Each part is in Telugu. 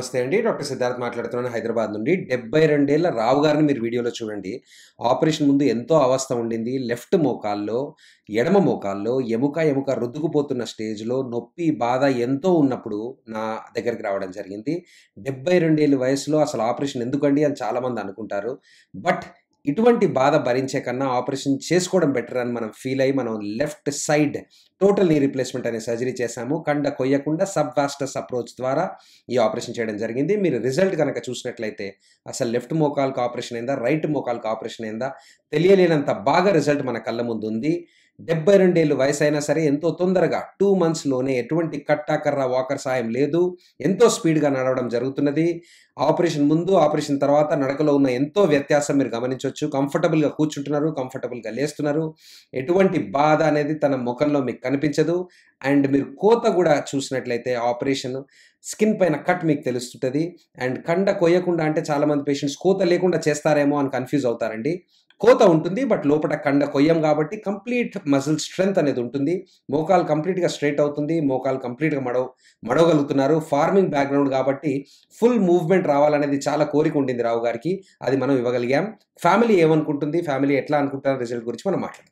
నమస్తే అండి డాక్టర్ సిద్ధార్థ్ మాట్లాడుతున్నాను హైదరాబాద్ నుండి డెబ్బై రెండేళ్ల రావు గారిని మీరు వీడియోలో చూడండి ఆపరేషన్ ముందు ఎంతో అవస్థ ఉండింది లెఫ్ట్ మోకాల్లో ఎడమ మోకాల్లో ఎముక ఎముక రుద్దుకుపోతున్న స్టేజ్లో నొప్పి బాధ ఎంతో ఉన్నప్పుడు నా దగ్గరికి రావడం జరిగింది డెబ్బై రెండేళ్ళ వయసులో అసలు ఆపరేషన్ ఎందుకండి అని చాలామంది అనుకుంటారు బట్ ఇటువంటి బాధ భరించే కన్నా ఆపరేషన్ చేసుకోవడం బెటర్ అని మనం ఫీల్ అయ్యి మనం left side total knee replacement అనే సర్జరీ చేశాము కండ కొయ్యకుండా సబ్ వాస్టస్ అప్రోచ్ ద్వారా ఈ ఆపరేషన్ చేయడం జరిగింది మీరు రిజల్ట్ కనుక చూసినట్లయితే అసలు లెఫ్ట్ మోకాల్కి ఆపరేషన్ అయిందా రైట్ మోకాల్కి ఆపరేషన్ అయిందా తెలియలేనంత బాగా రిజల్ట్ మన కళ్ళ ముందు ఉంది డెబ్బై రెండేళ్ళు వయసు అయినా సరే ఎంతో తొందరగా టూ మంత్స్లోనే ఎటువంటి కట్టాకర్ర వాకర్ సాయం లేదు ఎంతో స్పీడ్గా నడవడం జరుగుతున్నది ఆపరేషన్ ముందు ఆపరేషన్ తర్వాత నడకలో ఉన్న ఎంతో వ్యత్యాసం మీరు గమనించవచ్చు కంఫర్టబుల్గా కూర్చుంటున్నారు కంఫర్టబుల్గా లేస్తున్నారు ఎటువంటి బాధ అనేది తన ముఖంలో మీకు కనిపించదు అండ్ మీరు కోత కూడా చూసినట్లయితే ఆపరేషన్ స్కిన్ పైన కట్ మీకు తెలుస్తుంటుంది అండ్ కండ కొయ్యకుండా అంటే చాలామంది పేషెంట్స్ కోత లేకుండా చేస్తారేమో అని కన్ఫ్యూజ్ అవుతారండి కోత ఉంటుంది బట్ లోపల కండ కొయ్యం కాబట్టి కంప్లీట్ మజిల్ స్ట్రెంగ్త్ అనేది ఉంటుంది మోకాలు కంప్లీట్గా స్ట్రైట్ అవుతుంది మోకాలు కంప్లీట్గా మడవ మడవగలుగుతున్నారు ఫార్మింగ్ బ్యాక్గ్రౌండ్ కాబట్టి ఫుల్ మూవ్మెంట్ రావాలనేది చాలా కోరిక ఉండింది రావు గారికి అది మనం ఇవ్వగలిగాం ఫ్యామిలీ ఏమనుకుంటుంది ఫ్యామిలీ ఎట్లా అనుకుంటారు రిజల్ట్ గురించి మనం మాట్లాడదాం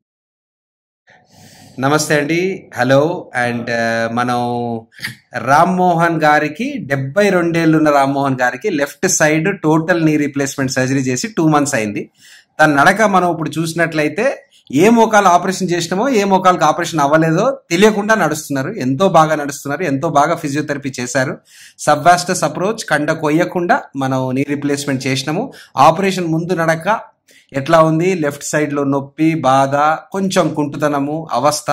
నమస్తే అండి హలో అండ్ మనం రామ్మోహన్ గారికి డెబ్బై రెండేళ్ళు ఉన్న రామ్మోహన్ గారికి left side total knee replacement surgery చేసి టూ మంత్స్ అయింది తన నడక మనం ఇప్పుడు చూసినట్లయితే ఏ మోకాలు ఆపరేషన్ చేసినామో ఏ మోకాలకు ఆపరేషన్ అవ్వలేదో తెలియకుండా నడుస్తున్నారు ఎంతో బాగా నడుస్తున్నారు ఎంతో బాగా ఫిజియోథెరపీ చేశారు సబ్వాస్టస్ అప్రోచ్ కండ కొయ్యకుండా మనం నీ రీప్లేస్మెంట్ చేసినాము ఆపరేషన్ ముందు నడక ఎట్లా ఉంది లెఫ్ట్ సైడ్లో నొప్పి బాధ కొంచెం కుంటుతనము అవస్థ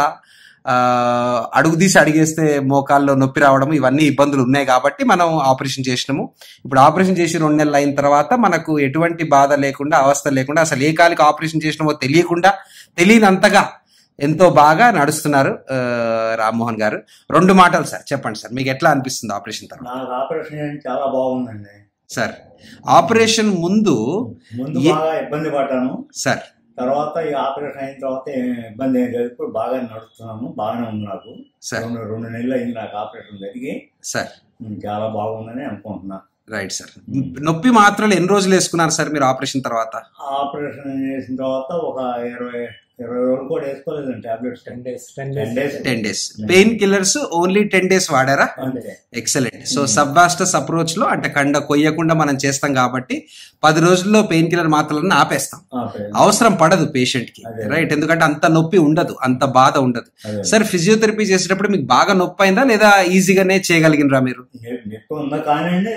అడుగు తీసి అడిగేస్తే మోకాల్లో నొప్పి రావడం ఇవన్నీ ఇబ్బందులు ఉన్నాయి కాబట్టి మనం ఆపరేషన్ చేసినాము ఇప్పుడు ఆపరేషన్ చేసి రెండు నెలలు అయిన తర్వాత మనకు ఎటువంటి బాధ లేకుండా అవస్థ లేకుండా అసలు ఏ కాలికి ఆపరేషన్ చేసినామో తెలియకుండా తెలియనంతగా ఎంతో బాగా నడుస్తున్నారు రామ్మోహన్ గారు రెండు మాటలు సార్ చెప్పండి సార్ మీకు ఎట్లా అనిపిస్తుంది ఆపరేషన్ తర్వాత నాకు ఆపరేషన్ చాలా బాగుందండి సార్ ఆపరేషన్ ముందు ముందు ఏ- బాగా ఇబ్బంది పడ్డాను సార్ తర్వాత ఈ ఆపరేషన్ అయిన తర్వాత ఏం ఇబ్బంది ఏం లేదు ఇప్పుడు బాగా నడుస్తున్నాను బాగానే ఉంది నాకు సార్ రెండు రెండు నెలలు అయింది నాకు ఆపరేషన్ జరిగి సార్ ఉమ్, చాలా బాగుందని అనుకుంటున్నా రైట్ సార్ నొప్పి మాత్రలు ఎన్ని రోజులు వేసుకున్నారు సార్ మీరు ఆపరేషన్ తర్వాత ఆపరేషన్ చేసిన తర్వాత ఒక ఇరవై ఇరవై రోజులు కూడా వేసుకోలేదండి tablets ten days ten ten days days ten days pain killers only ten days వాడారా అంతే ఎక్సలెంట్ సో సబ్వాస్టస్ అప్రోచ్ లో అంటే కండ కొయ్యకుండా మనం చేస్తాం కాబట్టి పది రోజుల్లో పెయిన్ కిల్లర్ మాత్రలను ఆపేస్తాం ఆపరేషన్. అవసరం పడదు పేషెంట్ కి అదే. రైట్ ఎందుకంటే అంత నొప్పి ఉండదు అంత బాధ ఉండదు అదే. సార్ ఫిజియోథెరపీ చేసేటప్పుడు మీకు బాగా నొప్పి అయిందా లేదా ఈజీగానే చేయగలిగినరా మీరు నె- నొప్పి ఉందా కానీ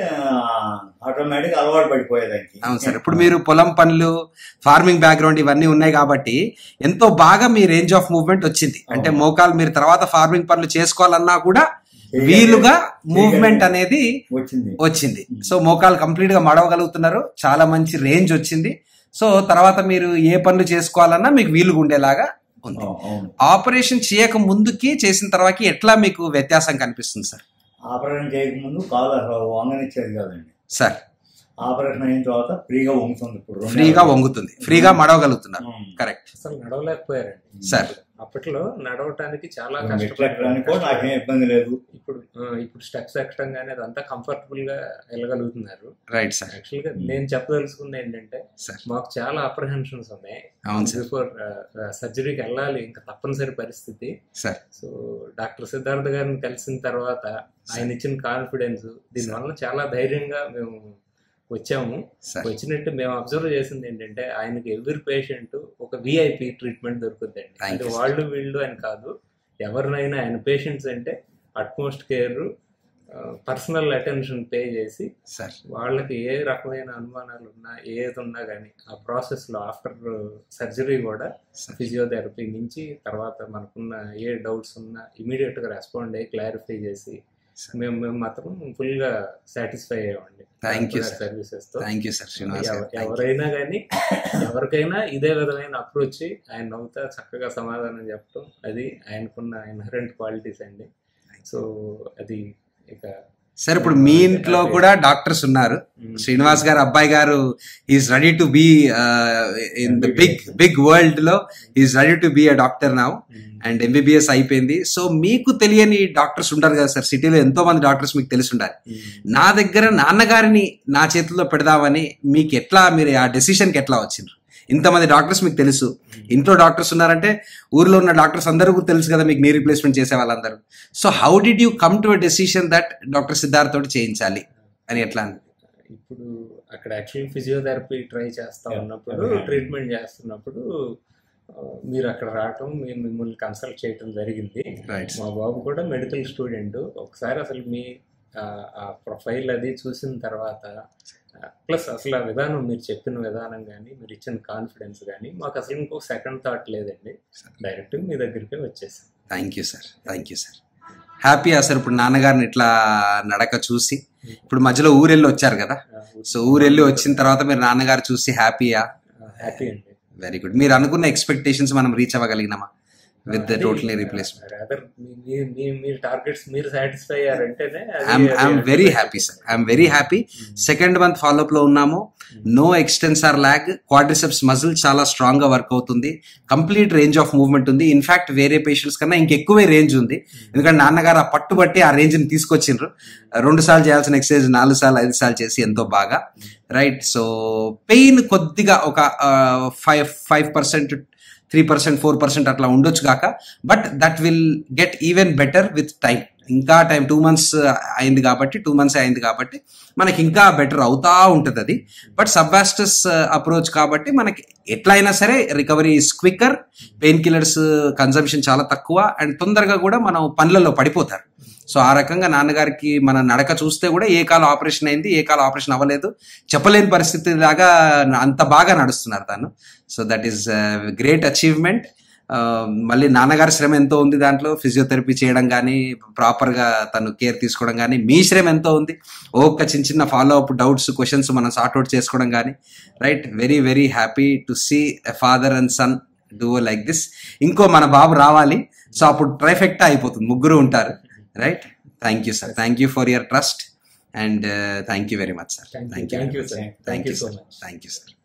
ఆటోమేటిక్ అలవాటు పడిపోయేదానికి అవును సార్ ఇప్పుడు మీరు పొలం పనులు ఫార్మింగ్ బ్యాక్గ్రౌండ్ ఇవన్నీ ఉన్నాయి కాబట్టి ఎంతో బాగా మీ రేంజ్ ఆఫ్ మూవ్మెంట్ వచ్చింది అంటే అవును. మోకాలు మీరు తర్వాత ఫార్మింగ్ పనులు చేసుకోవాలన్నా కూడా వీలుగా మూవ్మెంట్ అనేది వచ్చింది వచ్చింది సో మోకాలు కంప్లీట్ గా మడవగలుగుతున్నారు చాలా మంచి రేంజ్ వచ్చింది సో తర్వాత మీరు ఏ పనులు చేసుకోవాలన్నా మీకు వీలుగా ఉండేలాగా ఉంది అవు- అవును ఆపరేషన్ చేయక ముందుకి చేసిన తర్వాత ఎట్లా మీకు వ్యత్యాసం కనిపిస్తుంది సార్ ఆపరేషన్ చేయకముందు కాలు అసలు వంగనిచ్చేది కాదండి సార్ ఆపరేషన్ అయిన తర్వాత ఫ్రీగా వంగుతుంది ఇప్పుడు రెండు ఫ్రీగా నెలలు. వంగుతుంది ఫ్రీగా మడవగలుగుతున్నారు ఉమ్. కరెక్ట్ అసలు నడవలేకపోయారండి సార్ అప్పట్లో నడవటానికి చాలా మెట్లు ఎక్కడానికి కూడా నాకేం ఇబ్బంది లేదు ఇప్పుడు ఆ, ఇప్పుడు స్టెప్స్ ఎక్కడం కానీ అదంతా కంఫర్టబుల్ గా వెళ్ళగలుగుతున్నారు రైట్ సార్ యాక్చువల్ గా నేను చెప్పదలుచుకుంది ఏంటంటే సార్ మాకు చాలా అప్రహెన్షన్స్ ఉన్నాయి అవును సార్ బిఫోర్ సర్జరీకి వెళ్ళాలి ఇంకా తప్పనిసరి పరిస్థితి సార్ సో డాక్టర్ సిద్ధార్థ్ గారిని కలిసిన తర్వాత ఆయన ఇచ్చిన కాన్ఫిడెన్స్ దీనివల్ల చాలా ధైర్యంగా మేము వచ్చాము సార్ వచ్చినట్టు మేము అబ్జర్వ్ చేసింది ఏంటంటే ఆయనకి ఎవ్రీ పేషెంట్ ఒక విఐపి ట్రీట్మెంట్ దొరుకుతుందండి Thank అది you, sir. వాళ్ళు వీళ్ళు అని కాదు ఎవరినైనా ఆయన పేషెంట్స్ అంటే utmost care personal attention pay చేసి సార్ వాళ్ళకి ఏ రకమైన అనుమానాలు ఉన్నా ఏది ఉన్నా కానీ ఆ ప్రాసెస్లో ఆఫ్టర్ సర్జరీ కూడా సార్ ఫిజియోథెరపీ నుంచి తర్వాత మనకున్న ఏ డౌట్స్ ఉన్నా ఇమీడియట్గా రెస్పాండ్ అయ్యి క్లారిఫై చేసి సార్ మేము మేము మాత్రం ఫుల్గా సాటిస్ఫై అయ్యామండి Thank you, sir. సర్వీసెస్తో థ్యాంక్ యూ సార్ శ్రీనివాస్ గారు ఎవ- Thank you. ఎవరైనా కానీ ఎవరికైనా ఇదే విధమైన అప్రోచ్ ఆయన నవ్వుతా చక్కగా సమాధానం చెప్పడం అది ఆయనకున్న ఇన్హరెంట్ క్వాలిటీస్ అండి సో అది ఇక సార్ ఇప్పుడు మీ ఇంట్లో కూడా డాక్టర్స్ ఉన్నారు మ్, శ్రీనివాస్ గారు అబ్బాయి గారు is ready to be in the big big world లో is ready to be a doctor now hmm, and MBBS అయిపోయింది సో మీకు తెలియని డాక్టర్స్ ఉంటారు కదా సార్ సిటీలో ఎంతో మంది డాక్టర్స్ మీకు తెలిసి ఉండాలి నా దగ్గర నాన్నగారిని నా చేతుల్లో పెడదామని మీకు ఎట్లా మీరు ఆ డెసిషన్కి ఎట్లా వచ్చిండ్రు ఇంతమంది డాక్టర్స్ మీకు తెలుసు ఇంట్లో డాక్టర్స్ ఉన్నారంటే ఊర్లో ఉన్న డాక్టర్స్ అందరికీ తెలుసు కదా మీకు నీ రీప్లేస్మెంట్ చేసే వాళ్ళందరూ so how did you come to a decision that doctor Siddharth తోటి చేయించాలి అని ఎట్లా అని ఇప్పుడు అక్కడ యాక్చువల్లీ ఫిజియోథెరపీ ట్రై చేస్తా Yeah. ఉన్నప్పుడు Yeah. ట్రీట్మెంట్ చేస్తున్నప్పుడు ఆ, మీరు అక్కడ రావటం మేము మిమ్మల్ని కన్సల్ట్ చేయటం జరిగింది రైట్ మా బాబు కూడా మెడికల్ స్టూడెంట్ ఒకసారి అసలు మీ ఆ, ఆ ప్రొఫైల్ అది చూసిన తర్వాత ప్లస్ అసలు ఆ విధానం మీరు చెప్పిన విధానం కానీ మీరు ఇచ్చిన కాన్ఫిడెన్స్ కానీ మాకు అసలు ఇంకో సెకండ్ థాట్ లేదండి డైరెక్ట్ మీ దగ్గరికే వచ్చేసాం thank you sir thank you sir హ్యాపీయా సార్ ఇప్పుడు నాన్నగారిని ఇట్లా నడక చూసి ఇప్పుడు మధ్యలో ఊరెళ్ళి వచ్చారు కదా సో ఊరెళ్ళి వచ్చిన తర్వాత మీరు నాన్నగారు చూసి హ్యాపీయా హ్యాపీ అండి వెరీ గుడ్ మీరు అనుకున్న ఎక్స్పెక్టేషన్స్ మనం రీచ్ అవ్వగలిగినామా with the totally replacement rather మీరు టార్గెట్స్ మీరు సాటిస్ఫై అయ్యారంటేనే అది- ఐఎమ్ అది I'm very happy sir I'm very happy second month follow up లో ఉన్నాము no extensor lag quadriceps muscle చాలా స్ట్రాంగ్ గా వర్క్ అవుతుంది కంప్లీట్ రేంజ్ ఆఫ్ మూవ్మెంట్ ఉంది ఇన్ఫాక్ట్ వేరే పేషెంట్స్ కన్నా ఇంకెక్కువే రేంజ్ ఉంది ఎందుకంటే నాన్నగారు ఆ పట్టుబట్టి ఆ రేంజ్ ని తీసుకొచ్చిండ్రు రెండు సార్లు చేయాల్సిన ఎక్సర్సైజ్ నాలుగు సార్లు ఐదు సార్లు చేసి ఎంతో బాగా రైట్ సో పెయిన్ కొద్దిగా ఒక five five percent three percent four percent అట్లా ఉండొచ్చు కాక but that will get even better with time ఇంకా టైం టూ మంత్స్ అయింది కాబట్టి టూ మంత్స్ అయింది కాబట్టి మనకి ఇంకా బెటర్ అవుతా ఉంటుంది అది బట్ సబ్వాస్టస్ అప్రోచ్ కాబట్టి మనకి ఎట్లయినా సరే recovery is quicker pain killers consumption చాలా తక్కువ అండ్ తొందరగా కూడా మనం పనులలో పడిపోతారు సో ఆ రకంగా నాన్నగారికి మన నడక చూస్తే కూడా ఏ కాలం ఆపరేషన్ అయింది ఏ కాలం ఆపరేషన్ అవ్వలేదు చెప్పలేని పరిస్థితి లాగా అంత బాగా నడుస్తున్నారు తను so that is great achievement మళ్ళీ నాన్నగారి శ్రమ ఎంతో ఉంది దాంట్లో ఫిజియోథెరపీ చేయడం కానీ ప్రాపర్గా తను కేర్ తీసుకోవడం కానీ మీ శ్రమ ఎంతో ఉంది ఒక్క చిన్న చిన్న ఫాలో అప్ డౌట్స్ క్వశ్చన్స్ మనం సార్ట్అవుట్ చేసుకోవడం కానీ right very very happy to see a father and son do like this ఇంకో మన బాబు రావాలి సో అప్పుడు ట్రైఫెక్టా అయిపోతుంది ముగ్గురు ఉంటారు right thank you sir thank you for your trust and thank you very much sir Thank you. Thank you Thank you, sir. Thank Thank you you so sir much. Thank you sir